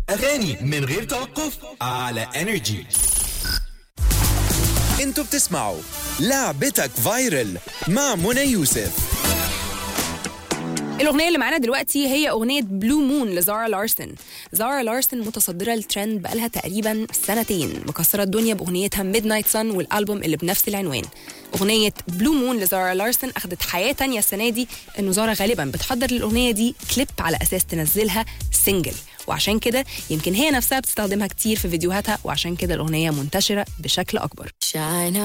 أغاني من غير توقف على انرجي انتوا بتسمعوا لعبتك فايرل مع منى يوسف الأغنية اللي معانا دلوقتي هي أغنية بلو مون لزارا لارسن زارا لارسن متصدرة الترند بقالها تقريبا سنتين مكسرة الدنيا بأغنيتها ميد نايت سان والألبوم اللي بنفس العنوان أغنية بلو مون لزارا لارسن أخدت حياة تانية السنة دي إنه زارا غالبا بتحضر للأغنية دي كليب على أساس تنزلها سنجل وعشان كده يمكن هي نفسها بتستخدمها كتير في فيديوهاتها وعشان كده الأغنية منتشرة بشكل أكبر Shine